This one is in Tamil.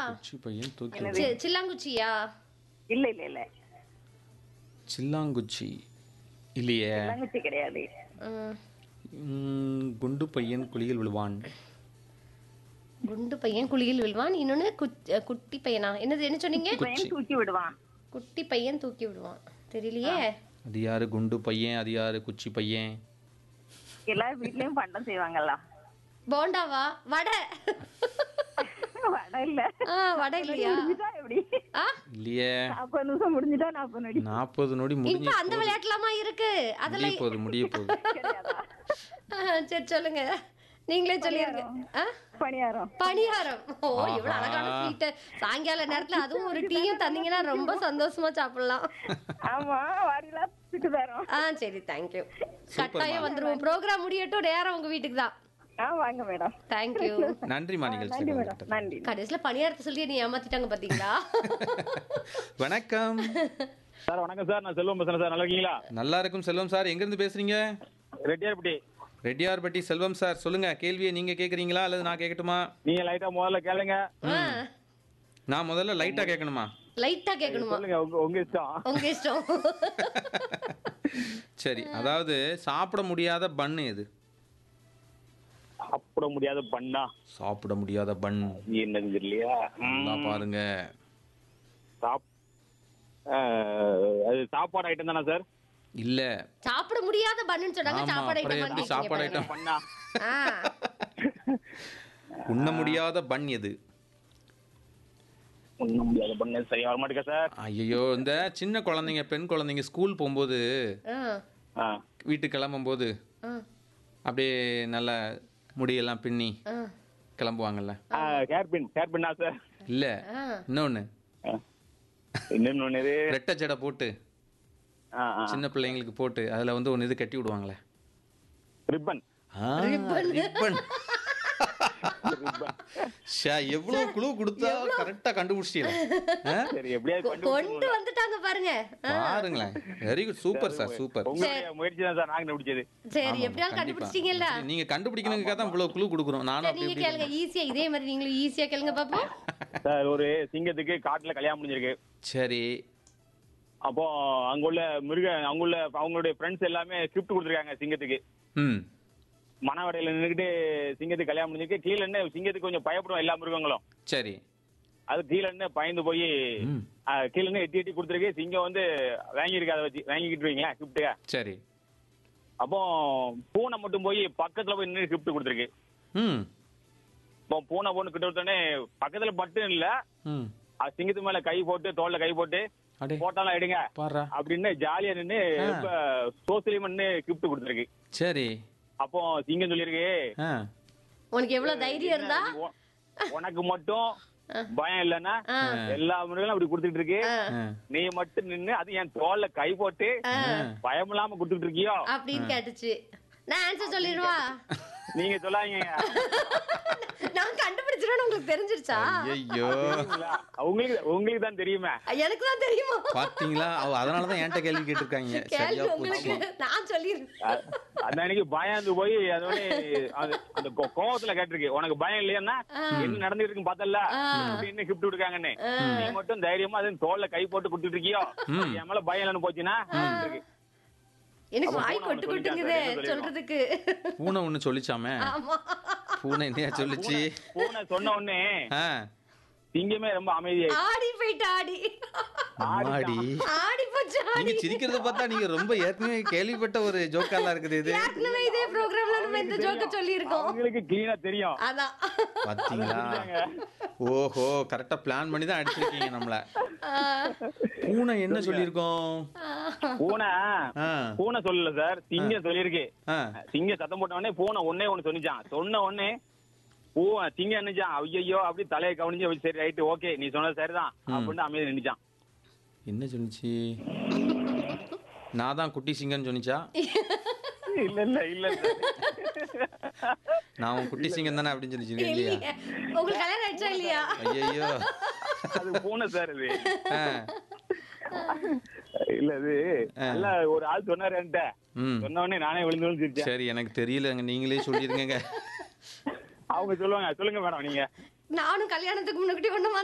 குச்சி பையன் தூக்கி சி- சில்லாங்குச்சியா இல்ல இல்ல இல்ல சில்லாங்குச்சி இல்லையே தங்கச்சி கிடையாது ம், ம், குண்டு பையன் குழியில் விழுவான் குண்டு பையன் குழியில் விழுவான் இன்னொன்னு குச்- அஹ், குட்டி பையனா என்னது என்ன சொன்னீங்க பையன் தூக்கி விடுவான் குட்டி பையன் தூக்கி விடுவான் தெரியலையே அது யாரு குண்டு பையன் அது யாரு குச்சி பையன் எல்லார் வீட்லயும் பண்டம் செய்வாங்கல்ல போண்டாவா வடை வடை இல்ல ஆ வடை இல்லையா முடிஞ்சுட்டா எப்படி ஆ இல்லையே நாற்பது நிமிஷம் முடிஞ்சுட்டா நாற்பது நொடி நாற்பது நொடி முடிஞ்சு இப்ப அந்த விளையாட்டுலாமா இருக்கு முடிய அதெல்லாம் போகுது முடிய போகுது கிடையாதா ஆ, சரி சொல்லுங்க நீங்களே சொல்லிருங்க ஆ? பணியாரம் பணியாரம் ஓ இவ்வளவு அழகான ஸ்வீட் சாயங்கால நேரத்துல அதுவும் ஒரு டீயும் தந்தீங்கன்னா ரொம்ப சந்தோஷமா சாப்பிடலாம் ஆமா வாரிலா சுட்டு தரோம் ஆ சரி தேங்க்யூ கட்டாயம் வந்துருவோம் ப்ரோக்ராம் முடியட்டும் நேரம் உங்க வீட்டுக்கு தான் ஆ வாங்க மேடம் தேங்க்யூ நன்றிமா நிகழ்ச்சி நன்றி மேடம் நன்றி கடைசியில பணியாரத்தை சொல்லி நீ ஏமாத்திட்டாங்க பாத்தீங்களா வணக்கம் சார் வணக்கம் சார் நான் செல்வம் பேசுறேன் சார் நல்லா இருக்கீங்களா நல்லா இருக்கும் செல்வம் சார் எங்க இருந்து பேசுறீங்க ரெட்டியார்பட்டி ரெட்டியார்பட்டி செல்வம் சார் சொல்லுங்க கேள்வியை நீங்க கேக்குறீங்களா அல்லது நான் கேட்கட்டுமா நீங்க லைட்டா முதல்ல கேளுங்க நான் முதல்ல லைட்டா கேட்கணுமா லைட்டா கேட்கணுமா சொல்லுங்க உங்க உங்க இஷ்டம் உங்க இஷ்டம் சரி அதாவது சாப்பிட முடியாத பன் எது சாப்பிட முடியாத பண்ணா சாப்பிட முடியாத பன் என்னது தெரியலையா நல்லா பாருங்க சாப் ஆஹ், அது சாப்பாடு ஐட்டம் தானே சார் இல்ல சாப்பிட முடியாத பண்ணுன்னு சொன்னாங்க ஆமா, சாப்பாடு அப்புறம் ஐட்டம் எப்படி சாப்பாடு ஐட்டம் பண்ணா ஆ உண்ண முடியாத பன் எது ஒண்ணும் முடியாத பண்ண சரியா வர மாட்டேங்க சார் ஐயோ இந்த சின்ன குழந்தைங்க பெண் குழந்தைங்க ஸ்கூல் போகும்போது ஆ ஆ, வீட்டுக்கு கிளம்பும்போது ஆ அப்படியே நல்ல முடியெல்லாம் பின்னி ஆ கிளம்புவாங்கல்ல ஆ, ஹேர் பின் ஹேர் பின்னா சார் இல்ல ஆ இன்னொன்னு ஆ. இன்னொன்னு ஒண்ணு இது ரெட்டை ஜடை போட்டு ஆ, ஆ. சின்ன பிள்ளைங்களுக்கு போட்டு அதுல வந்து ஒன்று இது கட்டி விடுவாங்களே ரிப்பன் ஆ, ரிப்பன் ஷா, எவ்வளவு குழு கொடுத்தா கரெக்டா கண்டுபிடிச்சிட்டீங்க ஆ? சரி எப்படியாவது கொண்டு கண்டுபிடிச்சு வந்துட்டாங்க பாருங்க ஆ, பாருங்களேன் very good super sir super உங்களுடைய முயற்சி தான் சார் நாங்க கண்டுபிடிச்சது சரி எப்படியாவது கண்டுபிடிச்சிட்டீங்கல்ல நீங்க கண்டுபிடிக்கணுங்கிறதுக்காக தான் இவ்வளவு குழு கொடுக்குறோம் நானும் சரி, அப்படி நீங்க இப்படி கேளுங்க ஈஸியா இதே மாதிரி நீங்களும் ஈஸியா கேளுங்க பாப்போம் சார் ஒரு சிங்கத்துக்கு காட்டுல கல்யாணம் முடிஞ்சிருக்கு சரி அப்போ அங்குள்ள மிருக அங்குள்ள அவங்களுடைய ஃப்ரெண்ட்ஸ் எல்லாமே கிஃப்ட் கொடுத்துருக்காங்க சிங்கத்துக்கு ம் மணவடையில நின்றுக்கிட்டு சிங்கத்துக்கு கல்யாணம் முடிஞ்சிருக்கு கீழே நின்னு சிங்கத்துக்கு கொஞ்சம் பயப்படும் எல்லா மிருகங்களும் சரி அது கீழே நின்னு பயந்து போய் ம். கீழே நின்னு எட்டி எட்டி கொடுத்துருக்கு சிங்கம் வந்து வாங்கியிருக்கு அதை வச்சு வாங்கிக்கிட்டு வைங்களேன் கிஃப்ட்டுக சரி அப்போ பூனை மட்டும் போய் பக்கத்துல போய் நின்று கிஃப்ட் கொடுத்துருக்கு ம் இப்போ பூனை பொண்ணு கிட்ட விட்டோடனே பக்கத்துல மட்டும் இல்ல ம் அது சிங்கத்து மேல கை போட்டு தோல்ல கை போட்டு அடே போட்டாலாம் எடுங்க பாடுறா அப்படின்னு ஜாலியா நின்னு ஆ. ரொம்ப சோசியலிமன்னு கிஃப்ட் கொடுத்துருக்கு சரி அப்போ சிங்கம் சொல்லியிருக்கு ஆ உனக்கு எவ்வளவு தைரியம் இருந்தா உ- உனக்கு மட்டும் பயம் இல்லைன்னா ஆ. எல்லா மிருகங்களும் அப்படி கொடுத்துட்டு இருக்கு ஆ, ஆ. நீ மட்டும் நின்னு அது என் தோல்ல கை போட்டு பயம் இல்லாம கொடுத்துட்டு இருக்கியோ அப்படின்னு கேட்டுச்சு நான் ஆன்சர் சொல்லிடுவா நீங்க சொல்லாதீங்க நான் கண்டுபிடிச்சிருவேன் உங்களுக்கு தெரிஞ்சிருச்சா ஐயோ சரிங்களா? உங்களுக்கு உங்களுக்கு தான் தெரியுமே எனக்கு தான் தெரியுமா பாத்தீங்களா அவ அதனாலதான் என்கிட்ட கேள்வி கேட்டிருக்காங்க கேள்வி சரியா உங்களுக்கு போச்சு நான் சொல்லிடுறேன் அ- அந்த அன்னைக்கு பயந்து போய் அதோட அது- அந்த கோ- கோவத்துல கேட்டிருக்கு உனக்கு பயம் இல்லையா என்ன நடந்துட்டு இருக்குன்னு பார்த்தல அப்படின்னு கிஃப்ட் கொடுக்காங்கன்னு நீ மட்டும் தைரியமா அது தோல்ல கை போட்டு கொடுத்துட்டு இருக்கியோ என் மேல பயம் இல்லைன்னு போச்சுன்னா இருக்கு. எனக்கு அப்ப வாய் பூனை கொட்டு ஒண்ணு கொட்டுங்குதே சொல்லிட்டான், சொல்றதுக்கு பூனை ஒண்ணு சொல்லிச்சாமே ஆமா பூனை என்னையா சொல்லிச்சு பூனை சொன்ன உடனே ஆ சிங்கமே ரொம்ப அமைதியாயி ஆடி போயிட்டு ஆடி அம்மாடி ஆடி போச்சு நீங்க ஆடி சிரிக்கிறத பார்த்தா நீங்க ரொம்ப ஏற்கனவே கேள்விப்பட்ட ஒரு ஜோக்காலாம் இருக்குது இது ஏற்கனவே இதே ப்ரோக்ராம்ல நம்ம இந்த ஜோக்க சொல்லி இருக்கோம் அவங்களுக்கு கிளீனா தெரியும் அதான் பாத்தீங்களா ஓஹோ கரெக்டா பிளான் பண்ணி தான் அடிச்சிருக்கீங்க நம்மள ஆ, பூனை என்ன சொல்லியிருக்கோம் பூனை ஆ பூனை சொல்லல சார் சிங்கம் சொல்லியிருக்கு ஆ சிங்கம் சத்தம் போட்ட உடனே பூனை ஒன்னே ஒண்ணு சொன்னிச்சான் சொன்ன உடனே பூ சிங்கம் நினைச்சான் ஐயோ அப்படி தலையை கவனிச்சு சரி ரைட்டு ஓகே நீ சொன்னது சரிதான் அப்படின்னு அமைதி நினைச்சான் என்ன சொன்னிச்சு நான் தான் குட்டி சிங்கம்னு சொன்னிச்சா இல்ல இல்ல இல்ல இல்ல. நான் உன் குட்டி சிங்கம் தானே அப்படின்னு சொல்லி இல்லையா இல்லையே உங்களுக்கு கல்யாணம் ஆயிடுச்சா இல்லையா ஐயோ அது பூனை சார் இது ஆ இல்ல இது நல்ல ஒரு ஆள் சொன்னாரு என்கிட்ட ம் சொன்ன உடனே நானே விழுந்து விழுந்து சிரிச்சேன் சரி எனக்கு தெரியலங்க நீங்களே சொல்லிருங்க அவங்க சொல்லுவாங்க சொல்லுங்க மேடம் நீங்க நானும் கல்யாணத்துக்கு முன்னாடி ஒண்ணு